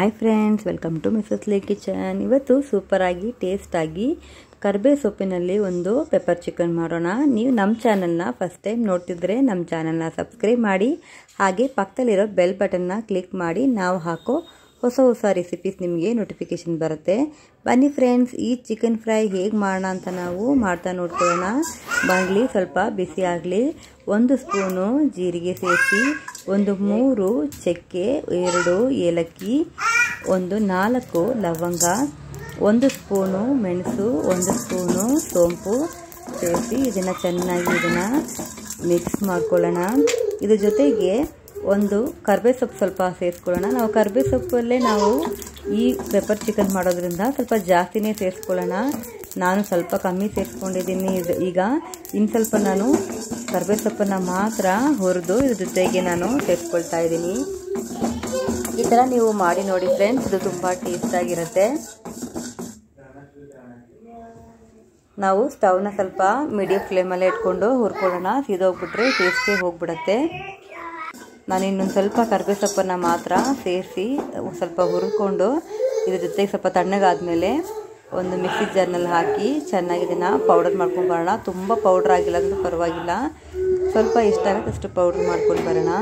hi friends welcome to Mrs Lee kitchen ಇವತ್ತು ಸೂಪರಾಗಿ ಟೇಸ್ಟಾಗಿ ಕರ್ಬೇ ಸೊಪ್ಪಿನಲ್ಲಿ ಒಂದು ಪೆಪ್ಪರ್ ಚಿಕನ್ ಮಾಡೋಣ ನೀವು ನಮ್ಮ ಚಾನಲ್ನ ಫಸ್ಟ್ ಟೈಮ್ ನೋಡ್ತಿದ್ರೆ ನಮ್ಮ ಚಾನಲ್ನ ಸಬ್ಸ್ಕ್ರೈಬ್ ಮಾಡಿ ಹಾಗೆ ಪಕ್ಕದಲ್ಲಿರೋ ಬೆಲ್ ಬಟನ್ನ ಕ್ಲಿಕ್ ಮಾಡಿ ನಾವು ಹಾಕೋ ಹೊಸ ಹೊಸ ರೆಸಿಪೀಸ್ ನಿಮಗೆ ನೋಟಿಫಿಕೇಷನ್ ಬರುತ್ತೆ ಬನ್ನಿ ಫ್ರೆಂಡ್ಸ್ ಈ ಚಿಕನ್ ಫ್ರೈ ಹೇಗೆ ಮಾಡೋಣ ಅಂತ ನಾವು ಮಾಡ್ತಾ ನೋಡ್ಕೊಳ್ಳೋಣ ಬಾಣಲಿ ಸ್ವಲ್ಪ ಬಿಸಿ ಆಗಲಿ ಒಂದು ಸ್ಪೂನು ಜೀರಿಗೆ ಸೇರಿಸಿ ಒಂದು ಮೂರು ಚಕ್ಕೆ ಎರಡು ಏಲಕ್ಕಿ ಒಂದು ನಾಲ್ಕು ಲವಂಗ ಒಂದು ಸ್ಪೂನು ಮೆಣಸು ಒಂದು ಸ್ಪೂನು ಸೋಂಪು ಸೇರಿಸಿ ಇದನ್ನು ಚೆನ್ನಾಗಿ ಇದನ್ನು ಮಿಕ್ಸ್ ಮಾಡ್ಕೊಳ್ಳೋಣ ಇದ್ರ ಜೊತೆಗೆ ಒಂದು ಕರ್ಬೇ ಸೊಪ್ಪು ಸ್ವಲ್ಪ ಸೇರಿಸ್ಕೊಳ್ಳೋಣ ನಾವು ಕರ್ಬೇ ಸೊಪ್ಪಲ್ಲೇ ನಾವು ಈ ಪೆಪ್ಪರ್ ಚಿಕನ್ ಮಾಡೋದ್ರಿಂದ ಸ್ವಲ್ಪ ಜಾಸ್ತಿನೇ ಸೇರಿಸ್ಕೊಳ್ಳೋಣ ನಾನು ಸ್ವಲ್ಪ ಕಮ್ಮಿ ಸೇರಿಸ್ಕೊಂಡಿದ್ದೀನಿ ಇದು ಈಗ ಇನ್ನು ಸ್ವಲ್ಪ ನಾನು ಕರ್ಬೇ ಸೊಪ್ಪನ್ನು ಮಾತ್ರ ಹುರಿದು ಇದ್ರ ಜೊತೆಗೆ ನಾನು ಸೇರಿಸ್ಕೊಳ್ತಾ ಇದ್ದೀನಿ ಈ ಥರ ನೀವು ಮಾಡಿ ನೋಡಿ ಫ್ರೆಂಡ್ಸ್ ಇದು ತುಂಬ ಟೇಸ್ಟಾಗಿರುತ್ತೆ ನಾವು ಸ್ಟವ್ನ ಸ್ವಲ್ಪ ಮೀಡಿಯಮ್ ಫ್ಲೇಮಲ್ಲೇ ಇಟ್ಕೊಂಡು ಹುರ್ಕೊಳ್ಳೋಣ ಸೀದೋಗ್ಬಿಟ್ರೆ ಟೇಸ್ಟೇ ಹೋಗ್ಬಿಡುತ್ತೆ ನಾನು ಇನ್ನೊಂದು ಸ್ವಲ್ಪ ಕರ್ಬೇ ಸೊಪ್ಪನ್ನು ಮಾತ್ರ ಸೇರಿಸಿ ಸ್ವಲ್ಪ ಹುರ್ಕೊಂಡು ಇದ್ರ ಜೊತೆಗೆ ಸ್ವಲ್ಪ ತಣ್ಣಗಾದ್ಮೇಲೆ ಒಂದು ಮಿಕ್ಸಿ ಜಾರ್ನಲ್ಲಿ ಹಾಕಿ ಚೆನ್ನಾಗಿ ಇದನ್ನು ಪೌಡರ್ ಮಾಡ್ಕೊಂಡು ಬರೋಣ ತುಂಬ ಪೌಡ್ರ್ ಆಗಿಲ್ಲ ಅಂದರೂ ಪರವಾಗಿಲ್ಲ ಸ್ವಲ್ಪ ಎಷ್ಟಾಗುತ್ತೆ ಅಷ್ಟು ಪೌಡ್ರ್ ಮಾಡ್ಕೊಂಡು ಬರೋಣ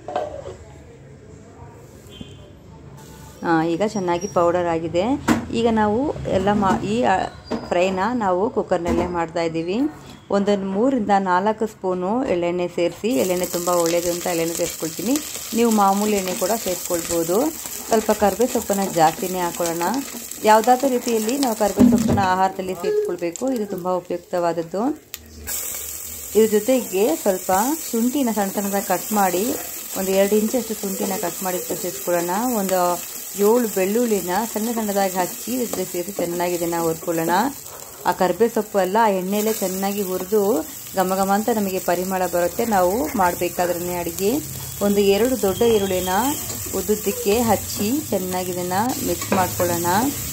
ಈಗ ಚೆನ್ನಾಗಿ ಪೌಡರ್ ಆಗಿದೆ ಈಗ ನಾವು ಎಲ್ಲ ಮಾ ಈ ಫ್ರೈನ ನಾವು ಕುಕ್ಕರ್ನಲ್ಲೇ ಮಾಡ್ತಾ ಇದ್ದೀವಿ ಒಂದು ಮೂರಿಂದ ನಾಲ್ಕು ಸ್ಪೂನು ಎಳ್ಳೆಣ್ಣೆ ಸೇರಿಸಿ ಎಳ್ಳೆಣ್ಣೆ ತುಂಬ ಒಳ್ಳೆಯದು ಅಂತ ಎಳ್ಳೆಣ್ಣೆ ಸೇರಿಸ್ಕೊಳ್ತೀನಿ ನೀವು ಮಾಮೂಲಿ ಎಣ್ಣೆ ಕೂಡ ಸೇರಿಸ್ಕೊಳ್ಬೋದು ಸ್ವಲ್ಪ ಕರ್ಬೇ ಸೊಪ್ಪನ್ನು ಜಾಸ್ತಿನೇ ಹಾಕೊಳ್ಳೋಣ ಯಾವುದಾದ್ರೂ ರೀತಿಯಲ್ಲಿ ನಾವು ಕರ್ಬೇ ಸೊಪ್ಪನ್ನು ಆಹಾರದಲ್ಲಿ ಸೇರಿಸ್ಕೊಳ್ಬೇಕು ಇದು ತುಂಬ ಉಪಯುಕ್ತವಾದದ್ದು ಇದ್ರ ಜೊತೆಗೆ ಸ್ವಲ್ಪ ಶುಂಠಿನ ಸಣ್ಣ ಸಣ್ಣದಾಗಿ ಕಟ್ ಮಾಡಿ ಒಂದು ಎರಡು ಇಂಚಷ್ಟು ಶುಂಠಿನ ಕಟ್ ಮಾಡಿ ಸೇರಿಸ್ಕೊಳ್ಳೋಣ ಒಂದು ಏಳು ಬೆಳ್ಳುಳ್ಳಿನ ಸಣ್ಣ ಸಣ್ಣದಾಗಿ ಹಚ್ಚಿ ಇದ್ರ ಜೊತೆ ಸೇರಿಸಿ ಚೆನ್ನಾಗಿ ಇದನ್ನು ಹುರ್ಕೊಳ್ಳೋಣ ಆ ಕರ್ಬೇ ಸೊಪ್ಪು ಎಲ್ಲ ಆ ಎಣ್ಣೆಯಲ್ಲೇ ಚೆನ್ನಾಗಿ ಹುರಿದು ಘಮ ಘಮ ಅಂತ ನಮಗೆ ಪರಿಮಳ ಬರುತ್ತೆ ನಾವು ಮಾಡಬೇಕಾದ್ರೆ ಅಡುಗೆ ಒಂದು ಎರಡು ದೊಡ್ಡ ಈರುಳ್ಳಿನ ಉದ್ದುದ್ದಕ್ಕೆ ಹಚ್ಚಿ ಚೆನ್ನಾಗಿ ಇದನ್ನು ಮಿಕ್ಸ್ ಮಾಡ್ಕೊಳ್ಳೋಣ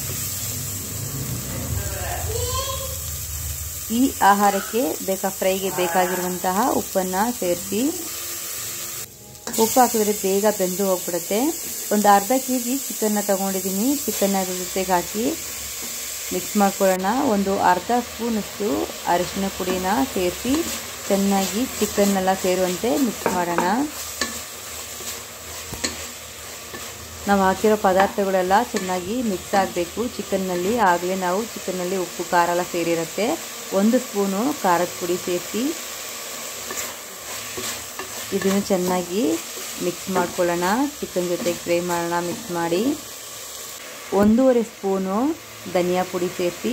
ಈ ಆಹಾರಕ್ಕೆ ಬೇಕಾ ಫ್ರೈಗೆ ಬೇಕಾಗಿರುವಂತಹ ಉಪ್ಪನ್ನು ಸೇರಿಸಿ ಉಪ್ಪು ಹಾಕಿದ್ರೆ ಬೇಗ ಬೆಂದು ಹೋಗ್ಬಿಡುತ್ತೆ ಒಂದು ಅರ್ಧ ಕೆ ಜಿ ಚಿಕನ್ನ ತೊಗೊಂಡಿದ್ದೀನಿ ಚಿಕನ್ನ ಜೊತೆಗೆ ಹಾಕಿ ಮಿಕ್ಸ್ ಮಾಡ್ಕೊಳ್ಳೋಣ ಒಂದು ಅರ್ಧ ಸ್ಪೂನಷ್ಟು ಅರಿಶಿನ ಪುಡಿನ ಸೇರಿಸಿ ಚೆನ್ನಾಗಿ ಚಿಕನ್ನೆಲ್ಲ ಸೇರುವಂತೆ ಮಿಕ್ಸ್ ಮಾಡೋಣ ನಾವು ಹಾಕಿರೋ ಪದಾರ್ಥಗಳೆಲ್ಲ ಚೆನ್ನಾಗಿ ಮಿಕ್ಸ್ ಆಗಬೇಕು ಚಿಕನ್ನಲ್ಲಿ ಆಗಲೇ ನಾವು ಚಿಕನ್ನಲ್ಲಿ ಉಪ್ಪು ಖಾರ ಎಲ್ಲ ಸೇರಿರುತ್ತೆ ಒಂದು ಸ್ಪೂನು ಖಾರದ ಪುಡಿ ಸೇರಿಸಿ ಇದನ್ನು ಚೆನ್ನಾಗಿ ಮಿಕ್ಸ್ ಮಾಡ್ಕೊಳ್ಳೋಣ ಚಿಕನ್ ಜೊತೆಗೆ ಫ್ರೈ ಮಾಡೋಣ ಮಿಕ್ಸ್ ಮಾಡಿ ಒಂದೂವರೆ ಸ್ಪೂನು ಧನಿಯಾ ಪುಡಿ ಸೇರಿಸಿ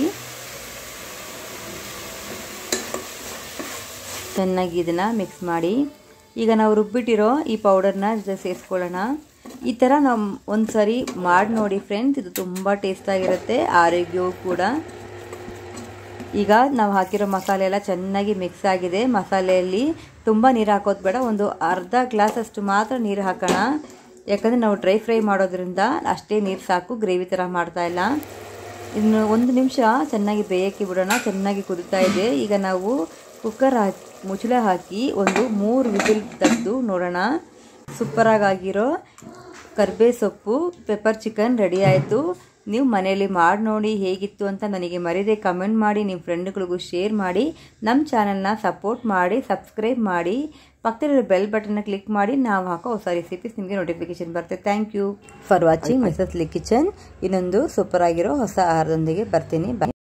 ಚೆನ್ನಾಗಿ ಇದನ್ನು ಮಿಕ್ಸ್ ಮಾಡಿ ಈಗ ನಾವು ರುಬ್ಬಿಟ್ಟಿರೋ ಈ ಪೌಡರ್ನ ಸೇರಿಸ್ಕೊಳ್ಳೋಣ ಈ ಥರ ನಾವು ಒಂದು ಸರಿ ಮಾಡಿ ನೋಡಿ ಫ್ರೆಂಡ್ಸ್ ಇದು ತುಂಬ ಟೇಸ್ಟಾಗಿರುತ್ತೆ ಆರೋಗ್ಯವೂ ಕೂಡ ಈಗ ನಾವು ಹಾಕಿರೋ ಮಸಾಲೆ ಎಲ್ಲ ಚೆನ್ನಾಗಿ ಮಿಕ್ಸ್ ಆಗಿದೆ ಮಸಾಲೆಯಲ್ಲಿ ತುಂಬ ನೀರು ಹಾಕೋದು ಬೇಡ ಒಂದು ಅರ್ಧ ಗ್ಲಾಸಷ್ಟು ಮಾತ್ರ ನೀರು ಹಾಕೋಣ ಯಾಕಂದರೆ ನಾವು ಡ್ರೈ ಫ್ರೈ ಮಾಡೋದ್ರಿಂದ ಅಷ್ಟೇ ನೀರು ಸಾಕು ಗ್ರೇವಿ ಥರ ಮಾಡ್ತಾ ಇಲ್ಲ ಇನ್ನು ಒಂದು ನಿಮಿಷ ಚೆನ್ನಾಗಿ ಬೇಯಕ್ಕೆ ಬಿಡೋಣ ಚೆನ್ನಾಗಿ ಕುದಿತಾ ಇದೆ ಈಗ ನಾವು ಕುಕ್ಕರ್ ಹಾಕಿ ಮುಚ್ಚಳ ಹಾಕಿ ಒಂದು ಮೂರು ವಿಸಿಲ್ ತೆಗೆದು ನೋಡೋಣ ಸೂಪರಾಗಿರೋ ಕರ್ಬೇ ಸೊಪ್ಪು ಪೆಪ್ಪರ್ ಚಿಕನ್ ರೆಡಿ ಆಯಿತು ನೀವು ಮನೆಯಲ್ಲಿ ಮಾಡಿ ನೋಡಿ ಹೇಗಿತ್ತು ಅಂತ ನನಗೆ ಮರೀದೆ ಕಮೆಂಟ್ ಮಾಡಿ ನಿಮ್ಮ ಫ್ರೆಂಡ್ಗಳಿಗೂ ಶೇರ್ ಮಾಡಿ ನಮ್ಮ ಚಾನಲ್ನ ಸಪೋರ್ಟ್ ಮಾಡಿ ಸಬ್ಸ್ಕ್ರೈಬ್ ಮಾಡಿ ಪಕ್ಕದಲ್ಲಿರೋ ಬೆಲ್ ಬಟನ್ನ ಕ್ಲಿಕ್ ಮಾಡಿ ನಾವು ಹಾಕೋ ಹೊಸ ರೆಸಿಪೀಸ್ ನಿಮಗೆ ನೋಟಿಫಿಕೇಶನ್ ಬರುತ್ತೆ thank you for watching Mrs Lee kitchen ಇನ್ನೊಂದು ಸೂಪರ್ ಆಗಿರೋ ಹೊಸ ಆಹಾರದೊಂದಿಗೆ ಬರ್ತೀನಿ